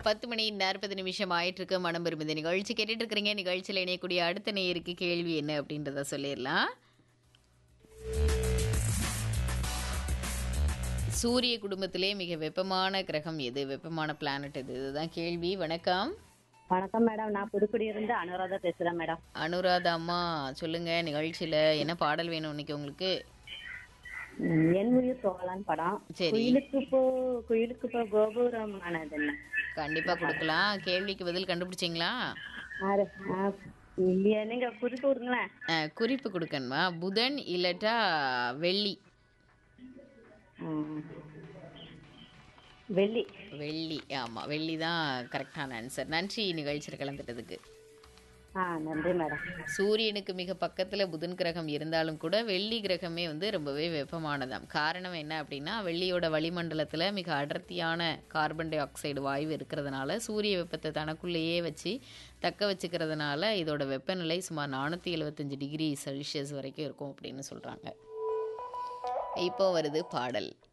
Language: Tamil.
பத்து மணி நாற்பது நிமிஷம் ஆயிட்டு இருக்கு மனம் விரும்புது நிகழ்ச்சி கேட்டுட்டு இருக்கிறீங்க நிகழ்ச்சியில் இணையக்கூடிய அடுத்த நேயருக்கு கேள்வி என்ன அப்படின்றத சொல்லிடலாம் சூரிய குடும்பத்திலே மிக வெப்பமான கிரகம் எது வெப்பமான பிளானட் எது இதுதான் கேள்வி வணக்கம் வணக்கம் மேடம் நான் புதுக்குடி இருந்து அனுராதா பேசுறேன் மேடம் அனுராதா அம்மா சொல்லுங்க நிகழ்ச்சியில என்ன பாடல் வேணும் இன்னைக்கு உங்களுக்கு ம், என் உயிர் சோழன் படம் சரி. குயிலுக்கு போ குயிலுக்கு போ கோபுரம் ஆனது என்ன கண்டிப்பா கொடுக்கலாம் கேள்விக்கு பதில் கண்டுபிடிச்சிங்களா ஆறு, ஆ, இல்லையா நீங்க குறிப்பு விடுங்களேன் அஹ், குறிப்பு கொடுக்கணுமா புதன் இல்லட்டா வெள்ளி ம். வெள்ளி வெள்ளி ஆமா வெள்ளி தான் கரெக்டான ஆன்சர் நன்றி நிகழ்ச்சியில் கலந்துட்டதுக்கு ஆ நன்றி மேடம் சூரியனுக்கு மிக பக்கத்துல புதன் கிரகம் இருந்தாலும் கூட வெள்ளி கிரகமே வந்து ரொம்பவே வெப்பமானதாம் காரணம் என்ன அப்படின்னா வெள்ளியோட வளிமண்டலத்துல மிக அடர்த்தியான கார்பன் டை ஆக்சைடு வாயு இருக்கிறதுனால சூரிய வெப்பத்தை தனக்குள்ளேயே வச்சு தக்க வச்சுக்கிறதுனால இதோட வெப்பநிலை சுமார் நானூற்றி எழுபத்தஞ்சு டிகிரி செல்சியஸ் வரைக்கும் இருக்கும் அப்படின்னு சொல்றாங்க இப்போ வருது பாடல்